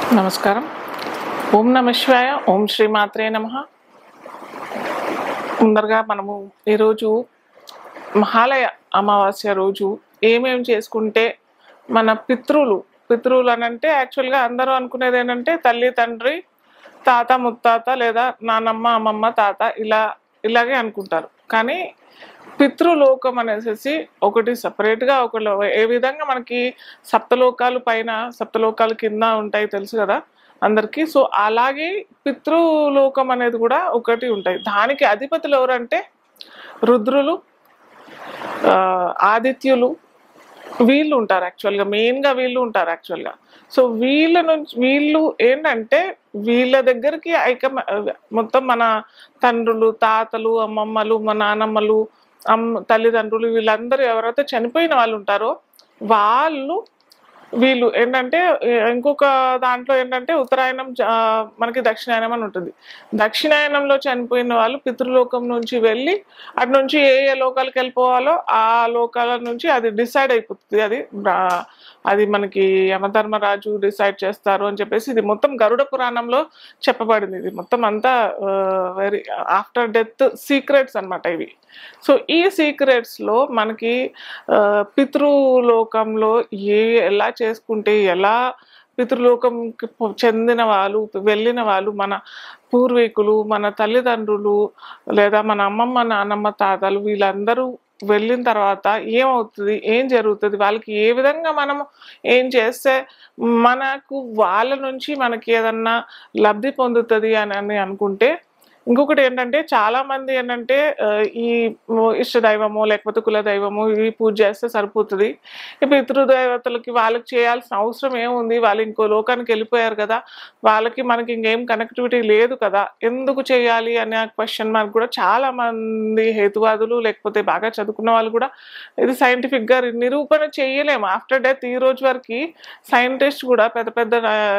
నమస్కారం ఓం నమ శివాయ ఓం శ్రీ మాత్రే నమ ముందరగా మనము ఈరోజు మహాలయ అమావాస్య రోజు ఏమేమి చేసుకుంటే మన పితృలు పితృలు అని అంటే యాక్చువల్గా అందరూ అనుకునేది ఏంటంటే తల్లి తండ్రి తాత ముత్తాత లేదా నానమ్మ అమ్మమ్మ తాత ఇలా ఇలాగే అనుకుంటారు కానీ పితృలోకం అనేసి ఒకటి సపరేట్గా ఒక లో- ఏ విధంగా మనకి సప్తలోకాలు పైన సప్తలోకాలు కింద ఉంటాయి తెలుసు కదా అందరికీ సో అలాగే పితృలోకం అనేది కూడా ఒకటి ఉంటాయి దానికి అధిపతులు ఎవరంటే రుద్రులు ఆ, ఆదిత్యులు వీళ్ళు ఉంటారు యాక్చువల్గా మెయిన్గా వీళ్ళు ఉంటారు యాక్చువల్గా సో వీళ్ళ నుంచి వీళ్ళు ఏంటంటే వీళ్ళ దగ్గరికి ఐక మొత్తం మన తండ్రులు తాతలు అమ్మమ్మలు మా నానమ్మలు అమ్మ తల్లిదండ్రులు వీళ్ళందరూ ఎవరైతే చనిపోయిన వాళ్ళు ఉంటారో వాళ్ళు వీళ్ళు ఏంటంటే ఏ- ఇంకొక దాంట్లో ఏంటంటే ఉత్తరాయణం జ- మనకి దక్షిణాయనం అని ఉంటుంది దక్షిణాయనంలో చనిపోయిన వాళ్ళు పితృలోకం నుంచి వెళ్ళి అటు నుంచి ఏ ఏ లోకాలకు వెళ్ళిపోవాలో ఆ లోకాల నుంచి అది డిసైడ్ అయిపోతుంది అది బ్రా- అది మనకి యమధర్మరాజు డిసైడ్ చేస్తారు అని చెప్పేసి ఇది మొత్తం గరుడ పురాణంలో చెప్పబడింది ఇది మొత్తం అంతా వెరీ ఆఫ్టర్ డెత్ సీక్రెట్స్ అన్నమాట ఇవి సో ఈ సీక్రెట్స్ లో మనకి ఆ, పితృలోకంలో ఏ ఎలా చేసుకుంటే ఎలా పితృలోకంకి పొ- చెందిన వాళ్ళు వెళ్ళిన వాళ్ళు మన పూర్వీకులు మన తల్లిదండ్రులు లేదా మన అమ్మమ్మ నాన్నమ్మ తాతలు వీళ్ళందరూ వెళ్ళిన తర్వాత ఏమవుతుంది ఏం జరుగుతుంది వాళ్ళకి ఏ విధంగా మనము ఏం చేస్తే మనకు వాళ్ళ నుంచి మనకి ఏదన్నా లబ్ధి పొందుతుంది అని అని అనుకుంటే ఇంకొకటి ఏంటంటే చాలా మంది ఏంటంటే ఆ, ఈ ఇష్ట దైవము లేకపోతే కుల దైవము ఇవి పూజ చేస్తే సరిపోతుంది ఈ పితృదేవతలకి వాళ్ళకి చేయాల్సిన అవసరం ఏముంది వాళ్ళు ఇంకో లోకానికి వెళ్ళిపోయారు కదా వాళ్ళకి మనకి ఇంకేం కనెక్టివిటీ లేదు కదా ఎందుకు చేయాలి అనే క్వశ్చన్ మార్క్ కూడా చాలా మంది హేతువాదులు లేకపోతే బాగా చదువుకున్న వాళ్ళు కూడా ఇది సైంటిఫిక్ గా నిరూపణ చేయలేము ఆఫ్టర్ డెత్ ఈ రోజు వరకు సైంటిస్ట్ కూడా పెద్ద పెద్ద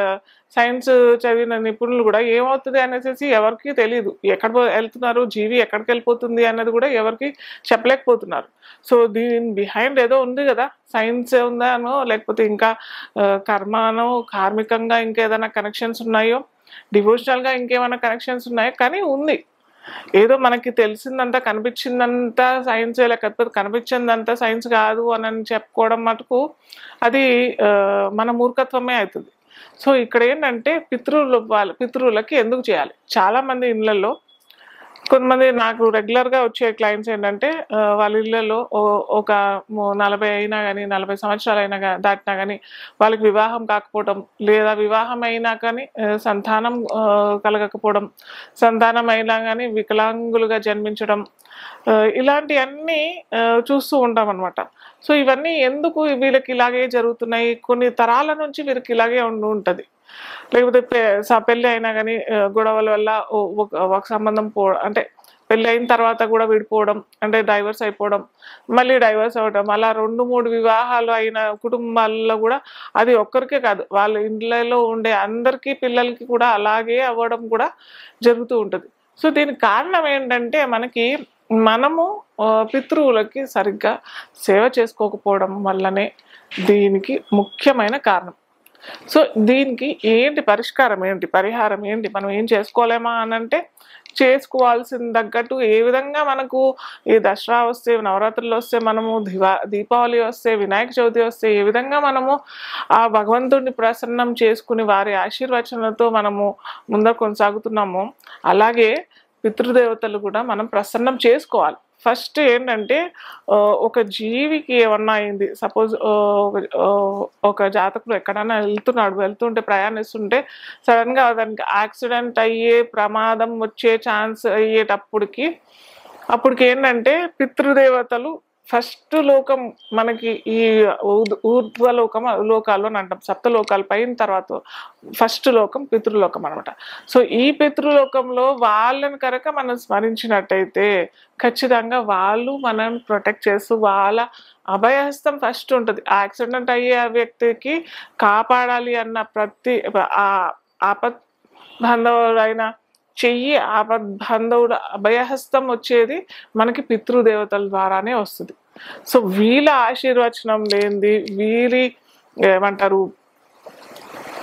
సైన్స్ చదివిన నిపుణులు కూడా ఏమవుతుంది అనేసి ఎవరికి తెలియదు ఎక్కడ పో- వెళ్తున్నారు జీవి ఎక్కడికి వెళ్ళిపోతుంది అన్నది కూడా ఎవరికి చెప్పలేకపోతున్నారు సో దీని బిహైండ్ ఏదో ఉంది కదా సైన్స్ ఉందానో లేకపోతే ఇంకా ఆ, కర్మనో కార్మికంగా ఇంకేదైనా కనెక్షన్స్ ఉన్నాయో డివోషనల్ గా ఇంకేమైనా కనెక్షన్స్ ఉన్నాయో కానీ ఉంది ఏదో మనకి తెలిసిందంతా కనిపించిందంతా సైన్స్ లేకపోతే కనిపించిందంతా సైన్స్ కాదు అని అని చెప్పుకోవడం మటుకు అది ఆ, మన మూర్ఖత్వమే అవుతుంది సో ఇక్కడ ఏంటంటే పితృలు వాళ్ళ పితృలకి ఎందుకు చేయాలి చాలా మంది ఇళ్ళల్లో కొంతమంది నాకు రెగ్యులర్గా వచ్చే క్లయింట్స్ ఏంటంటే ఆ, వాళ్ళ ఇళ్ళల్లో ఓ- ఒక ము- నలభై అయినా కానీ నలభై సంవత్సరాలు అయినా గా- దాటినా కానీ వాళ్ళకి వివాహం కాకపోవడం లేదా వివాహం అయినా కానీ ఆ, సంతానం ఆ, కలగకపోవడం సంతానం అయినా కానీ వికలాంగులుగా జన్మించడం ఆ, ఇలాంటివన్నీ ఆ, చూస్తూ ఉంటాం అనమాట సో ఇవన్నీ ఎందుకు వీళ్ళకి ఇలాగే జరుగుతున్నాయి కొన్ని తరాల నుంచి వీరికి ఇలాగే ఉండి ఉంటుంది లేకపోతే పె- స- పెళ్ళి అయినా కానీ గొడవల వల్ల ఓ- ఒక ఒక సంబంధం పో అంటే పెళ్ళి అయిన తర్వాత కూడా విడిపోవడం అంటే డైవర్స్ అయిపోవడం మళ్ళీ డైవర్స్ అవ్వడం అలా రెండు మూడు వివాహాలు అయిన కుటుంబాల్లో కూడా అది ఒక్కరికే కాదు వాళ్ళ ఇండ్లలో ఉండే అందరికీ పిల్లలకి కూడా అలాగే అవ్వడం కూడా జరుగుతూ ఉంటుంది సో దీనికి కారణం ఏంటంటే మనకి మనము ఆ, పితృవులకి సరిగ్గా సేవ చేసుకోకపోవడం వల్లనే దీనికి ముఖ్యమైన కారణం సో దీనికి ఏంటి పరిష్కారం ఏంటి పరిహారం ఏంటి మనం ఏం చేసుకోలేమా అని అంటే చేసుకోవాల్సిన తగ్గట్టు ఏ విధంగా మనకు ఈ దసరా వస్తే నవరాత్రులు వస్తే మనము దివా దీపావళి వస్తే వినాయక చవితి వస్తే ఏ విధంగా మనము ఆ భగవంతుడిని ప్రసన్నం చేసుకుని వారి ఆశీర్వచనలతో మనము ముందర కొనసాగుతున్నామో అలాగే పితృదేవతలు కూడా మనం ప్రసన్నం చేసుకోవాలి ఫస్ట్ ఏంటంటే ఆ, ఒక జీవికి ఏమన్నా అయింది సపోజ్ ఒక జాతకుడు ఎక్కడైనా వెళ్తున్నాడు వెళ్తుంటే ప్రయాణిస్తుంటే సడన్గా దానికి యాక్సిడెంట్ అయ్యే ప్రమాదం వచ్చే ఛాన్స్ అయ్యేటప్పటికి అప్పటికి ఏంటంటే పితృదేవతలు ఫస్ట్ లోకం మనకి ఈ ఊర్ధ- ఊర్ధ్వలోకం లోకాలు అని అంటాం సప్తలోకాలు పైన తర్వాత ఫస్ట్ లోకం పితృలోకం అనమాట సో ఈ పితృలోకంలో వాళ్ళని కనుక మనం స్మరించినట్టయితే ఖచ్చితంగా వాళ్ళు మనం ప్రొటెక్ట్ చేస్తూ వాళ్ళ అభయహస్తం ఫస్ట్ ఉంటుంది యాక్సిడెంట్ అయ్యే వ్యక్తికి కాపాడాలి అన్న ప్రతి ఆ ఆపత్ బాంధవుడైన చెయ్యి ఆపద్బాంధవుడు అభయహస్తం వచ్చేది మనకి పితృదేవతల ద్వారానే వస్తుంది సో వీళ్ళ ఆశీర్వచనం లేనిది వీరి ఏమంటారు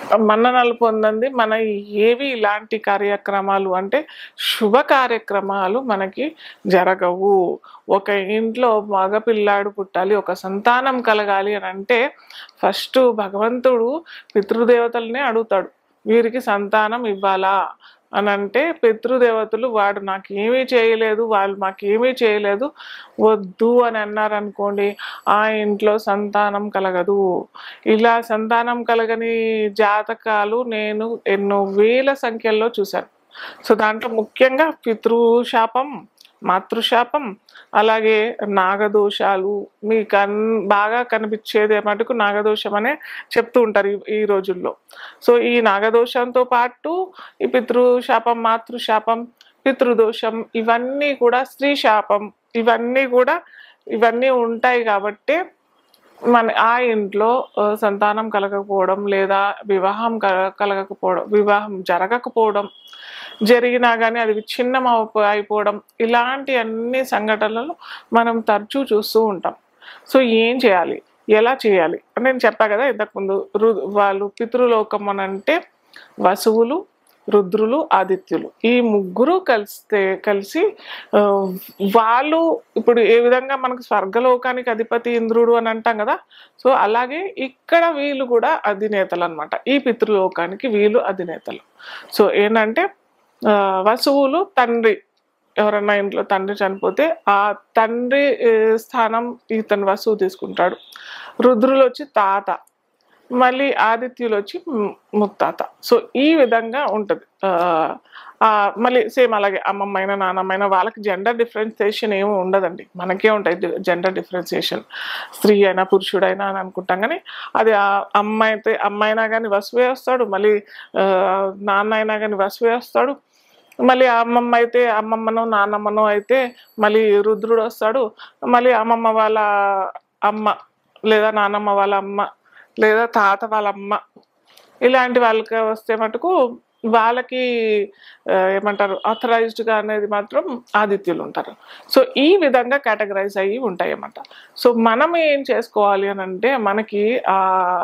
మన్ననలు పొందంది మన ఏవి ఇలాంటి కార్యక్రమాలు అంటే శుభ కార్యక్రమాలు మనకి జరగవు ఒక ఇంట్లో మగపిల్లాడు పుట్టాలి ఒక సంతానం కలగాలి అని అంటే ఫస్ట్ భగవంతుడు పితృదేవతలనే అడుగుతాడు వీరికి సంతానం ఇవ్వాలా అని అంటే పితృదేవతలు వాడు నాకు ఏమీ చేయలేదు వాళ్ళు మాకేమీ చేయలేదు వద్దు అని అన్నారనుకోండి ఆ ఇంట్లో సంతానం కలగదు ఇలా సంతానం కలగని జాతకాలు నేను ఎన్నో వేల సంఖ్యల్లో చూశాను సో దాంట్లో ముఖ్యంగా పితృశాపం మాతృశాపం అలాగే నాగదోషాలు మీ కన్ బాగా కనిపించేది మటుకు నాగదోషం అనే చెప్తూ ఉంటారు ఈ- ఈ రోజుల్లో సో ఈ నాగదోషంతో పాటు ఈ పితృశాపం మాతృశాపం పితృదోషం ఇవన్నీ కూడా స్త్రీ శాపం ఇవన్నీ కూడా ఇవన్నీ ఉంటాయి కాబట్టి మన ఆ ఇంట్లో ఆ, సంతానం కలగకపోవడం లేదా వివాహం కల- కలగకపోవడం వివాహం జరగకపోవడం జరిగినా కానీ అది విచ్ఛిన్నం అయిపో- అయిపోవడం ఇలాంటి అన్ని సంఘటనలు మనం తరచూ చూస్తూ ఉంటాం సో ఏం చేయాలి ఎలా చేయాలి అని నేను చెప్పా కదా ఇంతకుముందు రు వాళ్ళు పితృలోకం అని అంటే వసువులు రుద్రులు ఆదిత్యులు ఈ ముగ్గురు కలిస్తే కలిసి ఆ, వాళ్ళు ఇప్పుడు ఏ విధంగా మనకు స్వర్గలోకానికి అధిపతి ఇంద్రుడు అని అంటాం కదా సో అలాగే ఇక్కడ వీళ్ళు కూడా అధినేతలు అనమాట ఈ పితృలోకానికి వీళ్ళు అధినేతలు సో ఏంటంటే ఆ, వసువులు తండ్రి ఎవరన్నా ఇంట్లో తండ్రి చనిపోతే ఆ తండ్రి ఏ, స్థానం ఇతను వసువు తీసుకుంటాడు రుద్రులు వచ్చి తాత మళ్ళీ ఆదిత్యులు వచ్చి ము- ముత్తాత సో ఈ విధంగా ఉంటుంది మళ్ళీ సేమ్ అలాగే అమ్మమ్మైన నాన్నమ్మైన వాళ్ళకి జెండర్ డిఫరెన్సియేషన్ ఏమి ఉండదండి మనకే ఉంటాయి జెండర్ డిఫరెన్సియేషన్ స్త్రీ అయినా పురుషుడైనా అని అనుకుంటాం కానీ అది ఆ అమ్మాయి అయితే అమ్మాయినా కానీ వసువే వస్తాడు మళ్ళీ ఆ, నాన్న అయినా కానీ వసువే వస్తాడు మళ్ళీ అమ్మమ్మ అయితే అమ్మమ్మనో నాన్నమ్మనో అయితే మళ్ళీ రుద్రుడు వస్తాడు మళ్ళీ అమ్మమ్మ వాళ్ళ అమ్మ లేదా నాన్నమ్మ వాళ్ళ అమ్మ లేదా తాత వాళ్ళ అమ్మ ఇలాంటి వాళ్ళకి వస్తే మటుకు వాళ్ళకి ఆ, ఏమంటారు ఆథరైజ్డ్గా అనేది మాత్రం ఆదిత్యులు ఉంటారు సో ఈ విధంగా కేటగరైజ్ అయ్యి ఉంటాయి అన్నమాట సో మనం ఏం చేసుకోవాలి అని అంటే మనకి ఆ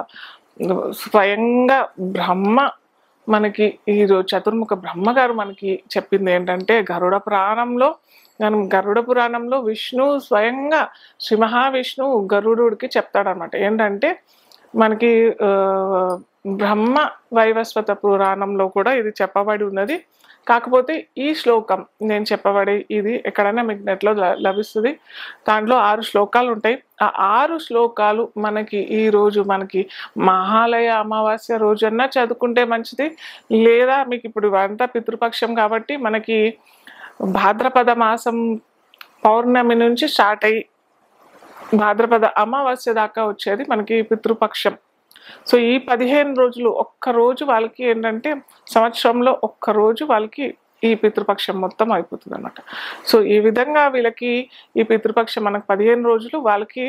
స్వయంగా బ్రహ్మ మనకి ఈరోజు చతుర్ముఖ బ్రహ్మగారు మనకి చెప్పింది ఏంటంటే గరుడ పురాణంలో మనం గరుడ పురాణంలో విష్ణు స్వయంగా శ్రీ మహావిష్ణువు గరుడుడికి చెప్తాడనమాట ఏంటంటే మనకి ఆ, బ్రహ్మ వైవస్వత పురాణంలో కూడా ఇది చెప్పబడి ఉన్నది కాకపోతే ఈ శ్లోకం నేను చెప్పబడి ఇది ఎక్కడైనా మీకు నెట్లో ల- లభిస్తుంది దాంట్లో ఆరు శ్లోకాలు ఉంటాయి ఆ ఆరు శ్లోకాలు మనకి ఈ రోజు మనకి మహాలయ అమావాస్య రోజన్నా చదువుకుంటే మంచిది లేదా మీకు ఇప్పుడు ఇవంతా పితృపక్షం కాబట్టి మనకి భాద్రపద మాసం పౌర్ణమి నుంచి స్టార్ట్ అయ్యి భాద్రపద అమావాస్య దాకా వచ్చేది మనకి పితృపక్షం సో ఈ పదిహేను రోజులు ఒక్క రోజు వాళ్ళకి ఏంటంటే సంవత్సరంలో ఒక్క రోజు వాళ్ళకి ఈ పితృపక్షం మొత్తం అయిపోతుంది అనమాట సో ఈ విధంగా వీళ్ళకి ఈ పితృపక్షం మనకు పదిహేను రోజులు వాళ్ళకి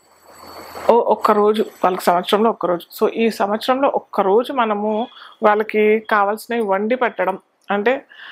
ఓ ఒక్క రోజు వాళ్ళకి సంవత్సరంలో ఒక్క రోజు సో ఈ సంవత్సరంలో ఒక్క రోజు మనము వాళ్ళకి కావాల్సినవి వండి పెట్టడం అంటే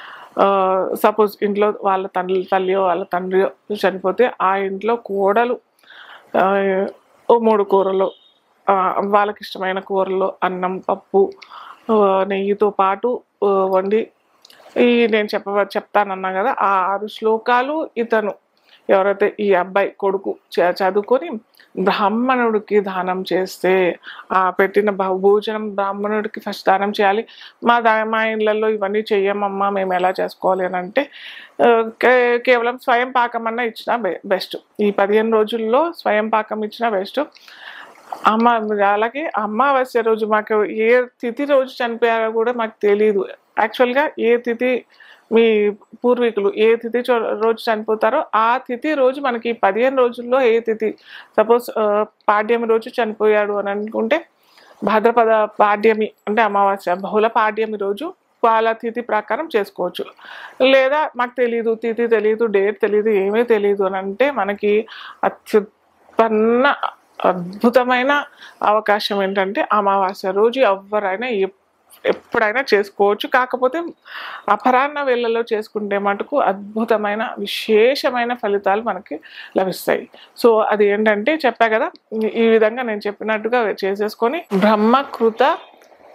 సపోజ్ ఇంట్లో వాళ్ళ తల్లి తల్లియో వాళ్ళ తండ్రియో చనిపోతే ఆ ఇంట్లో కోడలు ఆ, ఓ మూడు కూరలు ఆ, వాళ్ళకి ఇష్టమైన కూరలు అన్నం పప్పు ఆ, నెయ్యితో పాటు ఆ, వండి ఈ నేను చెప్ప చెప్తానన్నా కదా ఆ ఆరు శ్లోకాలు ఇతను ఎవరైతే ఈ అబ్బాయి కొడుకు చ- చదువుకొని బ్రాహ్మణుడికి దానం చేస్తే ఆ పెట్టిన భ- భోజనం బ్రాహ్మణుడికి ఫస్ట్ దానం చేయాలి మా దా మా ఇళ్ళల్లో ఇవన్నీ చెయ్యమమ్మా మేము ఎలా చేసుకోవాలి అని అంటే ఆ, కే- కేవలం స్వయం పాకం అన్న ఇచ్చినా బె బెస్ట్ ఈ పదిహేను రోజుల్లో స్వయం పాకం ఇచ్చినా బెస్ట్ అమ్మ అలాగే అమావాస్య రోజు మాకు ఏ తిథి రోజు చనిపోయారో కూడా మాకు తెలియదు యాక్చువల్గా ఏ తిథి మీ పూర్వీకులు ఏ తిథి చో- రోజు చనిపోతారో ఆ తిథి రోజు మనకి పదిహేను రోజుల్లో ఏ తిథి సపోజ్ పాడ్యమి రోజు చనిపోయాడు అని అనుకుంటే భాద్రపద పాడ్యమి అంటే అమావాస్య బహుళ పాడ్యమి రోజు వాళ్ళ తిథి ప్రకారం చేసుకోవచ్చు లేదా మాకు తెలియదు తిథి తెలియదు డేట్ తెలియదు ఏమీ తెలియదు అని అంటే మనకి అత్యుత్పన్న అద్భుతమైన అవకాశం ఏంటంటే అమావాస్య రోజు ఎవరైనా ఎప్- ఎప్పుడైనా చేసుకోవచ్చు కాకపోతే అపరాహ్న వేళల్లో చేసుకుంటే మటుకు అద్భుతమైన విశేషమైన ఫలితాలు మనకి లభిస్తాయి సో అది ఏంటంటే చెప్పా కదా ఈ- ఈ విధంగా నేను చెప్పినట్టుగా చేసేసుకొని బ్రహ్మకృత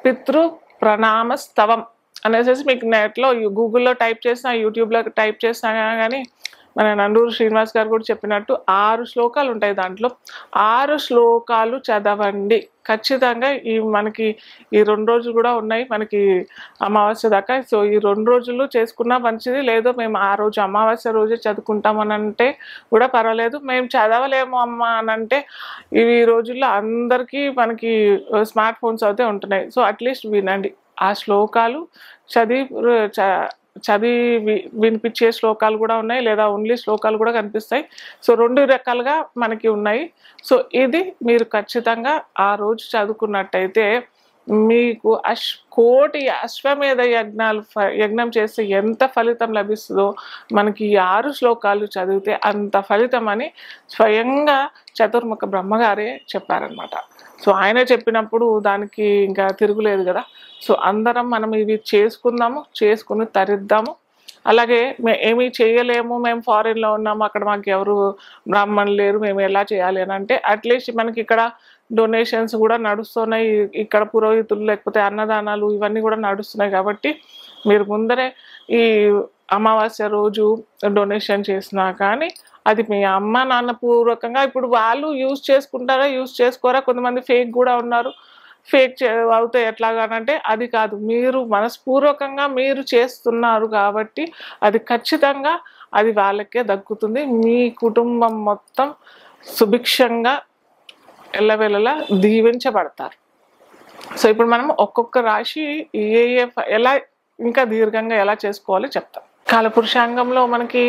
పితృ ప్రణామ స్తవం అనేసి మీకు నెట్లో గూగుల్లో టైప్ చేసినా యూట్యూబ్లో టైప్ చేసినా కానీ మన నందూరు శ్రీనివాస్ గారు కూడా చెప్పినట్టు ఆరు శ్లోకాలు ఉంటాయి దాంట్లో ఆరు శ్లోకాలు చదవండి ఖచ్చితంగా ఈ మనకి ఈ రెండు రోజులు కూడా ఉన్నాయి మనకి అమావాస్య దాకా సో ఈ రెండు రోజులు చేసుకున్నా మంచిది లేదు మేము ఆ రోజు అమావాస్య రోజే చదువుకుంటామని అంటే కూడా పర్వాలేదు మేము చదవలేము అమ్మ అని అంటే ఇవి ఈ రోజుల్లో అందరికీ మనకి స్మార్ట్ ఫోన్స్ అయితే ఉంటున్నాయి సో అట్లీస్ట్ వినండి ఆ శ్లోకాలు చదివి చ- చదివి వి- వినిపించే శ్లోకాలు కూడా ఉన్నాయి లేదా ఓన్లీ శ్లోకాలు కూడా కనిపిస్తాయి సో రెండు రకాలుగా మనకి ఉన్నాయి సో ఇది మీరు ఖచ్చితంగా ఆ రోజు చదువుకున్నట్టయితే మీకు అశ్ కోటి అశ్వమేధ యజ్ఞాలు ఫ- యజ్ఞం చేస్తే ఎంత ఫలితం లభిస్తుందో మనకి ఈ ఆరు శ్లోకాలు చదివితే అంత ఫలితం అని స్వయంగా చతుర్ముఖ బ్రహ్మగారే చెప్పారనమాట సో ఆయన చెప్పినప్పుడు దానికి ఇంకా తిరుగులేదు కదా సో అందరం మనం ఇవి చేసుకుందాము చేసుకుని తరిద్దాము అలాగే మే ఏమీ చేయలేము మేము ఫారిన్లో ఉన్నాము అక్కడ మాకు ఎవరు బ్రాహ్మణులు లేరు మేము ఎలా చేయాలి అని అంటే అట్లీస్ట్ మనకి ఇక్కడ డొనేషన్స్ కూడా నడుస్తున్నాయి ఇక్కడ పురోహితులు లేకపోతే అన్నదానాలు ఇవన్నీ కూడా నడుస్తున్నాయి కాబట్టి మీరు ముందరే ఈ అమావాస్య రోజు డొనేషన్ చేసినా కానీ అది మీ అమ్మ నాన్న పూర్వకంగా ఇప్పుడు వాళ్ళు యూజ్ చేసుకుంటారా యూజ్ చేసుకోరా కొంతమంది ఫేక్ కూడా ఉన్నారు ఫేక్ చే అవుతాయి ఎట్లాగానంటే అది కాదు మీరు మనస్పూర్వకంగా మీరు చేస్తున్నారు కాబట్టి అది ఖచ్చితంగా అది వాళ్ళకే దక్కుతుంది మీ కుటుంబం మొత్తం సుభిక్షంగా ఎల్లవెల్లలా దీవించబడతారు సో ఇప్పుడు మనం ఒక్కొక్క రాశి ఏ ఏ ఫ- ఎలా ఇంకా దీర్ఘంగా ఎలా చేసుకోవాలో చెప్తాం కాలపురుషాంగంలో మనకి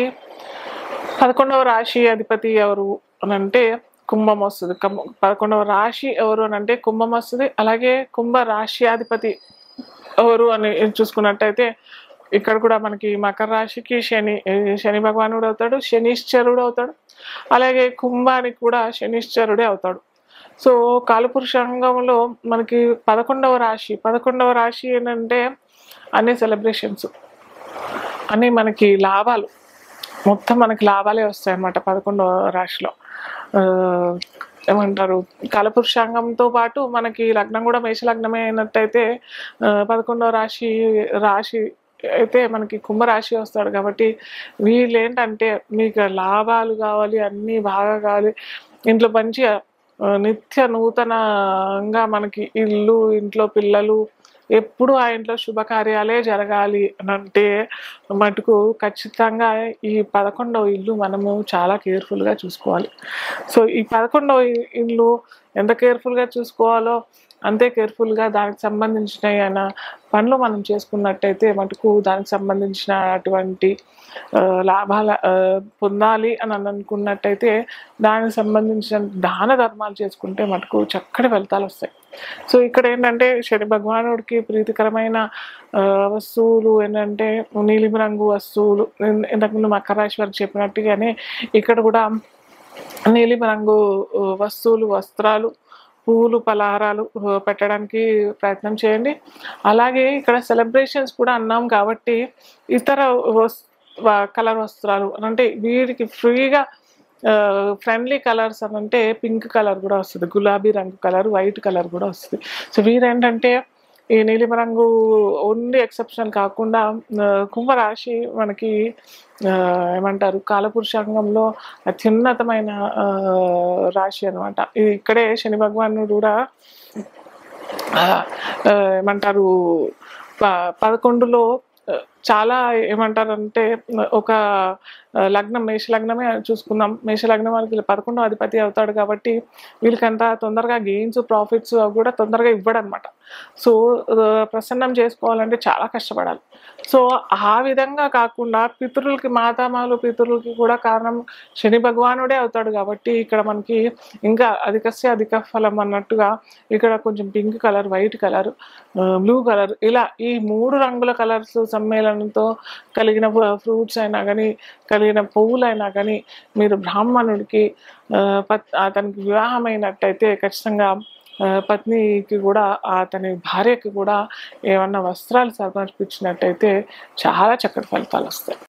పదకొండవ రాశి అధిపతి ఎవరు అని అంటే కుంభం వస్తుంది కం- పదకొండవ రాశి ఎవరు అని అంటే కుంభం వస్తుంది అలాగే కుంభ రాశ్యాధిపతి ఎవరు అని చూసుకున్నట్టయితే ఇక్కడ కూడా మనకి మకర రాశికి శని శని భగవానుడు అవుతాడు శనిశ్చరుడు అవుతాడు అలాగే కుంభానికి కూడా శనిశ్చరుడే అవుతాడు సో కాలపురుషాంగంలో మనకి పదకొండవ రాశి పదకొండవ రాశి ఏంటంటే అన్ని సెలబ్రేషన్స్ అన్ని మనకి లాభాలు మొత్తం మనకి లాభాలే వస్తాయి అన్నమాట పదకొండవ రాశిలో ఆ, ఏమంటారు కాలపురుషాంగంతో పాటు మనకి లగ్నం కూడా మేష లగ్నమే అయినట్టయితే ఆ, పదకొండవ రాశి రాశి అయితే మనకి కుంభరాశి వస్తాడు కాబట్టి వీళ్ళు ఏంటంటే మీకు లాభాలు కావాలి అన్నీ బాగా కావాలి ఇంట్లో మంచిగా ఆ, నిత్య నూతనంగా మనకి ఇల్లు ఇంట్లో పిల్లలు ఎప్పుడు ఆ ఇంట్లో శుభకార్యాలే జరగాలి అని అంటే మటుకు ఖచ్చితంగా ఈ పదకొండవ ఇల్లు మనము చాలా కేర్ఫుల్గా చూసుకోవాలి సో ఈ పదకొండవ ఇ- ఇల్లు ఎంత కేర్ఫుల్గా చూసుకోవాలో అంతే కేర్ఫుల్గా దానికి సంబంధించిన ఏమైనా పనులు మనం చేసుకున్నట్టయితే మటుకు దానికి సంబంధించిన అటువంటి ఆ, లాభాల ఆ, పొందాలి అని అని అనుకున్నట్టయితే దానికి సంబంధించిన దాన ధర్మాలు చేసుకుంటే మటుకు చక్కటి ఫలితాలు వస్తాయి సో ఇక్కడ ఏంటంటే శని భగవానుడికి ప్రీతికరమైన ఆ, వస్తువులు ఏంటంటే నీలిమ రంగు వస్తువులు ఇన్- ఇంతకుముందు మకర రాశి వారికి చెప్పినట్టుగానే ఇక్కడ కూడా నీలిమ రంగు ఆ, వస్తువులు వస్త్రాలు పువ్వులు పలహారాలు ఆ, పెట్టడానికి ప్రయత్నం చేయండి అలాగే ఇక్కడ సెలబ్రేషన్స్ కూడా అన్నాం కాబట్టి ఇతర వస్ వ- కలర్ వస్త్రాలు అని అంటే వీడికి ఫ్రీగా ఫ్రెండ్లీ కలర్స్ అని అంటే పింక్ కలర్ కూడా వస్తుంది గులాబీ రంగు కలర్ వైట్ కలర్ కూడా వస్తుంది సో వీరేంటంటే ఈ నీలిమ రంగు ఓన్లీ ఎక్సెప్షన్ కాకుండా ఆ, కుంభరాశి మనకి ఆ, ఏమంటారు కాలపురుషాంగంలో అత్యున్నతమైన ఆ, రాశి అనమాట ఇది ఇక్కడే శని భగవానుడు కూడా ఆ, ఆ, ఏమంటారు ప- పదకొండులో ఆ, చాలా ఏమంటారంటే ఒక ఆ, లగ్నం మేష లగ్నమే చూసుకుందాం మేష లగ్నం వాళ్ళకి పదకొండో అధిపతి అవుతాడు కాబట్టి వీళ్ళకంత తొందరగా గెయిన్స్ ప్రాఫిట్స్ కూడా తొందరగా ఇవ్వడనమాట సో ఆ, ప్రసన్నం చేసుకోవాలంటే చాలా కష్టపడాలి సో ఆ విధంగా కాకుండా పితరులకి మాతామాలు పితరులకి కూడా కారణం శని భగవానుడే అవుతాడు కాబట్టి ఇక్కడ మనకి ఇంకా అధికస్య అధిక ఫలం అన్నట్టుగా ఇక్కడ కొంచెం pink colour white colour blue colour ఇలా ఈ మూడు రంగుల కలర్స్ సమ్మేళనంతో కలిగిన ఫ్రూట్స్ అయినా కానీ కలిగిన పువ్వులైనా కానీ మీరు బ్రాహ్మణుడికి ఆ, పత్ అతనికి వివాహం అయినట్టయితే ఖచ్చితంగా ఆ, పత్నికి కూడా అతని భార్యకి కూడా ఏమన్నా వస్త్రాలు సమర్పించినట్టయితే చాలా చక్కటి ఫలితాలు వస్తాయి